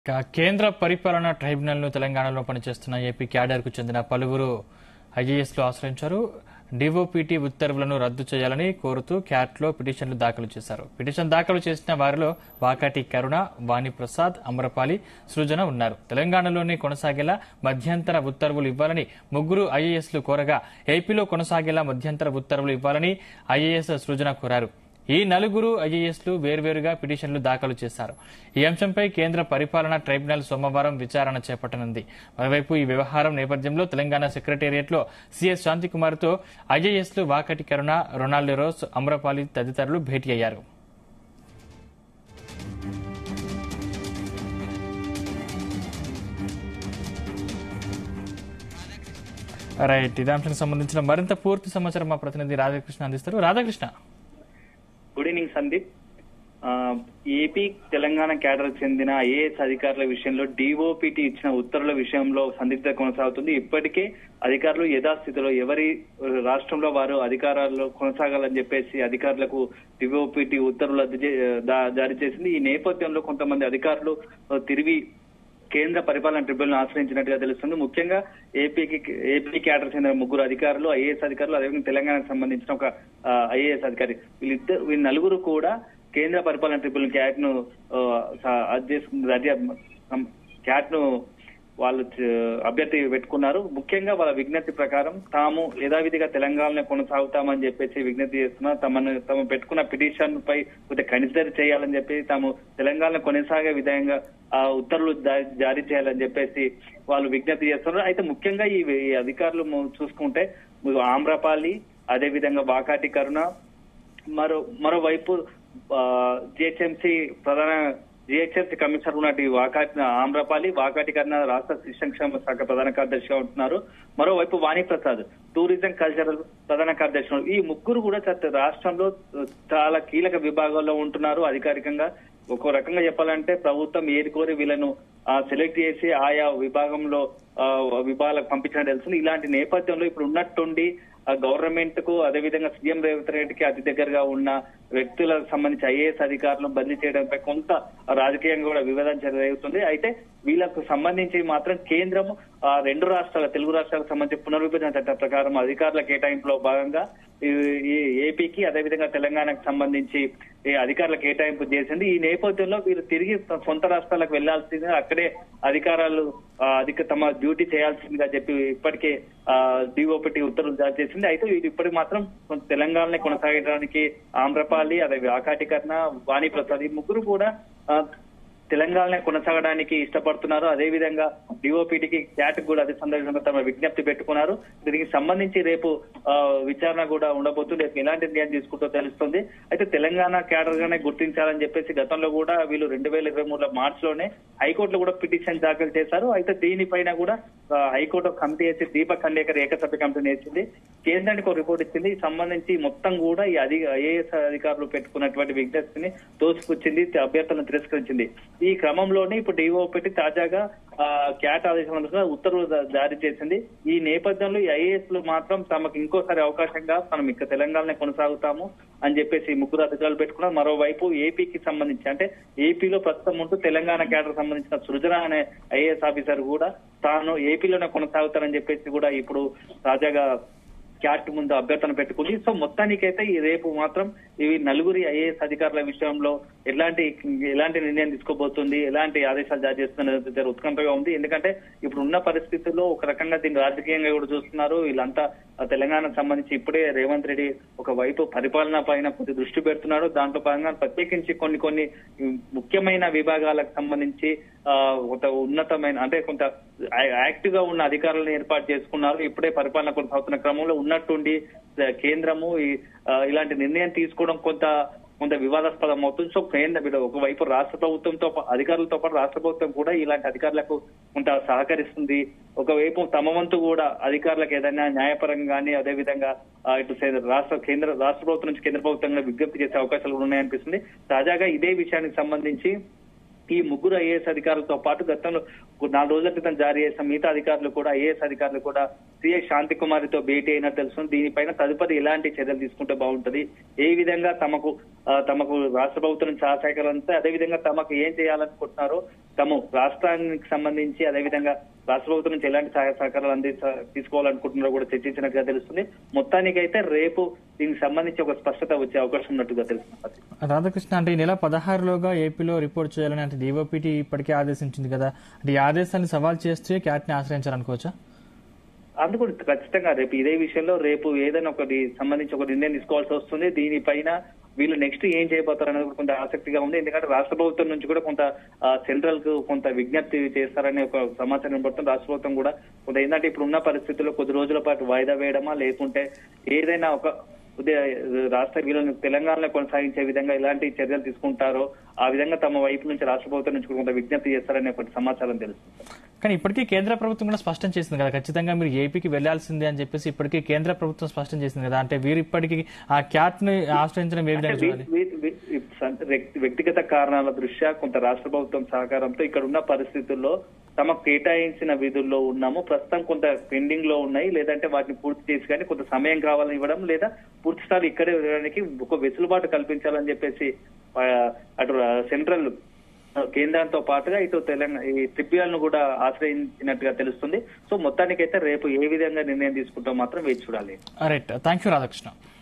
ఇక కేంద్ర పరిపాలన ట్రైబ్యునల్ ను తెలంగాణలో పనిచేస్తున్న ఏపీ క్యాడర్ కు చెందిన పలువురు ఐఏఎస్ లు ఆశ్రయించారు డిఓపిటి ఉత్తర్వులను రద్దు చేయాలని కోరుతూ క్యాట్ లో పిటిషన్లు దాఖలు చేశారు పిటిషన్ దాఖలు చేసిన వారిలో వాకాటి కరుణ వాణిప్రసాద్ అమరపాలి సృజన ఉన్నారు తెలంగాణలోనే కొనసాగేలా మధ్యంతర ఉత్తర్వులు ఇవ్వాలని ముగ్గురు ఐఏఎస్లు కోరగా ఏపీలో కొనసాగేలా మధ్యంతర ఉత్తర్వులు ఇవ్వాలని ఐఏఎస్ సృజన కోరారు ఈ నలుగురు ఐఏఎస్లు వేర్వేరుగా పిటిషన్లు దాఖలు చేశారు ఈ అంశంపై కేంద్ర పరిపాలనా ట్రైబ్యునల్ సోమవారం విచారణ చేపట్టనుంది మరోవైపు ఈ వ్యవహారం నేపథ్యంలో తెలంగాణ సెక్రటేరియట్లో సీఎస్ శాంతికుమార్తో ఐఏఎస్లు వాకటి కరుణ రొనాల్డ్ రోస్ అమ్రపాలి తదితరులు భేటీ అయ్యారు రైట్ ఇదే అంశానికి సంబంధించిన మరింత పూర్తి సమాచారం మా ప్రతినిధి రాధాకృష్ణ అందిస్తారు రాధాకృష్ణ గుడ్ ఈవినింగ్ సందీప్ ఆ, ఏపీ తెలంగాణ కేడర్ చెందిన ఐఏఎస్ అధికారుల విషయంలో డిఓపిటి ఇచ్చిన ఉత్తర్వుల విషయంలో సందిగ్ధత కొనసాగుతుంది ఇప్పటికే అధికారులు యథాస్థితిలో ఎవరి రాష్ట్రంలో వారు అధికారాల్లో కొనసాగాలని చెప్పేసి అధికారులకు డిఓపిటి ఉత్తర్వులు రద్దు చే- దా- జారీ చేసింది ఈ నేపథ్యంలో కొంతమంది అధికారులు ఆ, తిరిగి కేంద్ర పరిపాలన ట్రిబ్యునల్ ఆశ్రయించినట్టుగా తెలుస్తుంది ముఖ్యంగా ఏపీకి ఏపీ క్యాడర్ చెందిన ముగ్గురు అధికారులు ఐఏఎస్ అధికారులు అదేవిధంగా తెలంగాణకు సంబంధించిన ఒక ఐఏఎస్ అధికారి వీళ్ళిద్దరు వీళ్ళ నలుగురు కూడా కేంద్ర పరిపాలన ట్రిబ్యునల్ క్యాట్ ను క్యాట్ ను వాళ్ళు చ- అభ్యర్థి పెట్టుకున్నారు ముఖ్యంగా వాళ్ళ విజ్ఞప్తి ప్రకారం తాము యథావిధిగా తెలంగాణలో కొనసాగుతామని చెప్పేసి విజ్ఞప్తి చేస్తున్నారు తమను తమ పెట్టుకున్న పిటిషన్ పై కొద్దిగా కన్సిడర్ చేయాలని చెప్పి తాము తెలంగాణలో కొనసాగే విధంగా ఆ ఉత్తర్వులు జా- జారీ చేయాలని చెప్పేసి వాళ్ళు విజ్ఞప్తి చేస్తున్నారు అయితే ముఖ్యంగా ఈ ఈ అధికారులు ము- చూసుకుంటే ఆమ్రపాలి అదే విధంగా వాకాటి కరుణ మరో మరోవైపు జిహెచ్ఎంసీ ప్రధాన జిహెచ్ఎంసీ కమిషనర్ ఉన్నటి వాకాటి ఆమ్రపాలి వాకాటి కన్నా రాష్ట్ర శిశు సంక్షేమ శాఖ ప్రధాన కార్యదర్శిగా ఉంటున్నారు మరోవైపు వాణిప్రసాద్ టూరిజం కల్చరల్ ప్రధాన కార్యదర్శి ఉన్నారు. ఈ ముగ్గురు కూడా చ- రాష్ట్రంలో చాలా కీలక విభాగాల్లో ఉంటున్నారు అధికారికంగా ఒక రకంగా చెప్పాలంటే ప్రభుత్వం ఏది కోరి వీళ్ళను సెలెక్ట్ చేసి ఆయా విభాగంలో ఆ, విభాగాలకు పంపించడం తెలుస్తుంది ఇలాంటి నేపథ్యంలో ఇప్పుడు ఉన్నట్టుండి గవర్నమెంట్ కు అదేవిధంగా సీఎం రేవంత్ రెడ్డికి అతి దగ్గరగా ఉన్న వ్యక్తులకు సంబంధించి ఐఏఎస్ అధికారులను బదిలీ చేయడంపై కొంత రాజకీయంగా కూడా వివాదం జరుగుతుంది అయితే వీళ్ళకు సంబంధించి మాత్రం కేంద్రం ఆ రెండు రాష్ట్రాల తెలుగు రాష్ట్రాలకు సంబంధించి పునర్విభజన చట్ట ప్రకారం అధికారుల కేటాయింపులో భాగంగా ఈ- ఈ ఏపీకి అదేవిధంగా తెలంగాణకు సంబంధించి ఈ అధికారుల కేటాయింపు చేసింది ఈ నేపథ్యంలో వీరు తిరిగి సొంత రాష్ట్రాలకు వెళ్లాల్సింది అక్కడే అధికారాలు ఆ, అధిక తమ డ్యూటీ చేయాల్సిందిగా చెప్పి ఇప్పటికే డిఓపిటి ఉత్తర్వులు జారీ చేసింది అయితే వీరు ఇప్పటికి మాత్రం కొంత తెలంగాణని కొనసాగడానికి ఆమ్రపాలి అదే ఆకాటికరణ వాణి ప్రసాద్ ఈ ముగ్గురు కూడా ఆ, తెలంగాణనే కొనసాగడానికి ఇష్టపడుతున్నారు అదే విధంగా డిఓపిటికి క్యాట్ కూడా అదే సందర్భంగా తమ విజ్ఞప్తి పెట్టుకున్నారు దీనికి సంబంధించి రేపు ఆ, విచారణ కూడా ఉండబోతుంది రేపు ఎలాంటి నిర్ణయం తీసుకుంటో తెలుస్తుంది అయితే తెలంగాణ క్యాడర్ గానే గుర్తించాలని చెప్పేసి గతంలో కూడా వీళ్ళు రెండు వేల ఇరవై మూడులో మార్చ్ లోనే హైకోర్టులో కూడా పిటిషన్ దాఖలు చేశారు అయితే దీనిపైన కూడా ఆ, హైకోర్టు ఒక కమిటీ వేసి దీపక్ ఖండేకర్ ఏకసభ్య కమిటీని వేసింది కేంద్రానికి ఒక రిపోర్ట్ ఇచ్చింది ఈ సంబంధించి మొత్తం కూడా ఈ అధి ఐఏఎస్ అధికారులు పెట్టుకున్నటువంటి విజ్ఞప్తిని తోసిపుచ్చింది అభ్యర్థులను తిరస్కరించింది ఈ క్రమంలోనే ఇప్పుడు డిఓపిటి తాజాగా ఆ, క్యాట్ ఆదేశం ఉత్తర్వులు జా- జారీ చేసింది ఈ నేపథ్యంలో ఈ ఐఏఎస్ లు మాత్రం తమకు ఇంకోసారి అవకాశంగా మనం ఇక తెలంగాణలో కొనసాగుతాము అని చెప్పేసి ఈ ముగ్గురు అధికారులు పెట్టుకున్నారు మరోవైపు ఏపీకి సంబంధించి అంటే ఏపీలో ప్రస్తుతం ఉంటూ తెలంగాణ కేడర్ సంబంధించిన సృజన అనే ఐఏఎస్ ఆఫీసర్ కూడా తాను ఏపీలోనే కొనసాగుతానని చెప్పేసి కూడా ఇప్పుడు తాజాగా క్యాట్ ముందు అభ్యర్థన పెట్టుకుంది సో మొత్తానికైతే ఈ రేపు మాత్రం ఇవి నలుగురి ఐఏఎస్ అధికారుల విషయంలో ఎలాంటి ఎలాంటి నిర్ణయం తీసుకోబోతుంది ఎలాంటి ఆదేశాలు జారీ చేస్తున్నది జర ఉత్కంఠగా ఉంది ఎందుకంటే ఇప్పుడు ఉన్న పరిస్థితుల్లో ఒక రకంగా దీన్ని రాజకీయంగా కూడా చూస్తున్నారు వీళ్ళంతా ఆ తెలంగాణకు సంబంధించి ఇప్పుడే రేవంత్ రెడ్డి ఒక వైపు పరిపాలన పైన కొద్ది దృష్టి పెడుతున్నాడు దాంట్లో భాగంగా ప్రత్యేకించి కొన్ని కొన్ని ముఖ్యమైన విభాగాలకు సంబంధించి ఆ, కొంత ఉన్నతమైన అంటే కొంత యాక్టివ్ గా ఉన్న అధికారులను ఏర్పాటు చేసుకున్నారు ఇప్పుడే పరిపాలన కొనసాగుతున్న క్రమంలో ఉన్నట్టుండి ఆ, కేంద్రము ఈ- ఆ, ఇలాంటి నిర్ణయం తీసుకోవడం కొంత కొంత వివాదాస్పదం అవుతుంది సో కేంద్ర వీళ్ళు ఒకవైపు రాష్ట్ర ప్రభుత్వంతో పా- అధికారులతో పాటు రాష్ట్ర ప్రభుత్వం కూడా ఇలాంటి అధికారులకు కొంత సహకరిస్తుంది ఒకవైపు తమ వంతు కూడా అధికారులకు ఏదైనా న్యాయపరంగా కానీ అదే విధంగా ఆ, ఇటు సే- రాష్ట్ర కేంద్ర రాష్ట్ర ప్రభుత్వం నుంచి కేంద్ర ప్రభుత్వంగా విజ్ఞప్తి చేసే అవకాశాలు కూడా ఉన్నాయనిపిస్తుంది తాజాగా ఇదే విషయానికి సంబంధించి ఈ ముగ్గురు ఐఏఎస్ అధికారులతో పాటు గతంలో ఒక నాలుగు రోజుల క్రితం జారీ చేసిన మిగతా అధికారులు కూడా ఐఏఎస్ అధికారులు కూడా సిఐ శాంతి కుమారితో భేటీ అయినట్టు తెలుస్తుంది దీనిపైన తదుపరి ఎలాంటి చర్యలు తీసుకుంటే బాగుంటది ఏ విధంగా తమకు ఆ, తమకు రాష్ట్ర ప్రభుత్వం నుంచి సహకారాలు అంతే అదే విధంగా తమకు ఏం చేయాలనుకుంటున్నారో తమ రాష్ట్రానికి సంబంధించి అదే విధంగా రాష్ట్ర ప్రభుత్వం నుంచి ఎలాంటి సహాయ సహకారాలు అంది తీసుకోవాలనుకుంటున్నారో కూడా చర్చించినట్టుగా తెలుస్తుంది మొత్తానికైతే రేపు దీనికి సంబంధించి ఒక స్పష్టత వచ్చే అవకాశం ఉన్నట్టుగా తెలుస్తుంది రాధాకృష్ణ అంటే ఈ నెల పదహారులోగా ఏపీలో రిపోర్ట్ చేయాలని అంటే డిఓపిటి ఇప్పటికే ఆదేశించింది కదా అంటే ఈ ఆదేశాన్ని సవాల్ చేస్తూ క్యాట్ ని ఆశ్రయించాలనుకోవచ్చా అందుకు ఖచ్చితంగా రేపు ఇదే విషయంలో రేపు ఏదైనా ఒకటి సంబంధించి ఒక నిర్ణయం తీసుకోవాల్సి వస్తుంది దీనిపైన వీళ్ళు నెక్స్ట్ ఏం చేయబోతారు అనేది కూడా కొంత ఆసక్తిగా ఉంది ఎందుకంటే రాష్ట్ర ప్రభుత్వం నుంచి కూడా కొంత సెంట్రల్ కు కొంత విజ్ఞప్తి చేస్తారనే ఒక సమాచారం వినబడుతుంది రాష్ట్ర ప్రభుత్వం కూడా కొంత ఏంటంటే ఇప్పుడు ఉన్న పరిస్థితుల్లో కొద్ది రోజుల పాటు వాయిదా వేయడమా లేకుంటే ఏదైనా ఒక ఉదయ రాష్ట్ర వీళ్ళని తెలంగాణలో కొనసాగించే విధంగా ఎలాంటి చర్యలు తీసుకుంటారో ఆ విధంగా తమ వైపు నుంచి రాష్ట్ర ప్రభుత్వం నుంచి కూడా కొంత విజ్ఞప్తి చేస్తారనే ఒకటి సమాచారం తెలుస్తుంది కానీ ఇప్పటికీ కేంద్ర ప్రభుత్వం కూడా స్పష్టం చేసింది కదా ఖచ్చితంగా మీరు ఏపీకి వెళ్లాల్సిందే అని చెప్పేసి ఇప్పటికీ కేంద్ర ప్రభుత్వం స్పష్టం చేసింది కదా అంటే వీరు ఇప్పటికీ ఆ క్యాట్ ని ఆశ్రయించడం ఏ విధంగా చూడాలి వీ- వీ- వీ- స- వ్యక్తి- వ్యక్తిగత కారణాల దృష్ట్యా కొంత రాష్ట్ర ప్రభుత్వం సహకారంతో ఇక్కడ ఉన్న పరిస్థితుల్లో తమకు కేటాయించిన విధుల్లో ఉన్నాము ప్రస్తుతం కొంత పెండింగ్ లో ఉన్నాయి లేదంటే వాటిని పూర్తి చేసి కానీ కొంత సమయం కావాలని ఇవ్వడం లేదా పూర్తి స్థాయి ఇక్కడే ఉండడానికి ఒక వెసులుబాటు కల్పించాలని చెప్పేసి ఆ, అటు సెంట్రల్ కేంద్రంతో పాటుగా ఇటు తెలంగాణ ఈ ట్రిబ్యునల్ ను కూడా ఆశ్రయించినట్టుగా తెలుస్తుంది సో మొత్తానికైతే రేపు ఏ విధంగా నిర్ణయం తీసుకుంటాం మాత్రం వేచి చూడాలి రైట్ థ్యాంక్ యూ రాధాకృష్ణ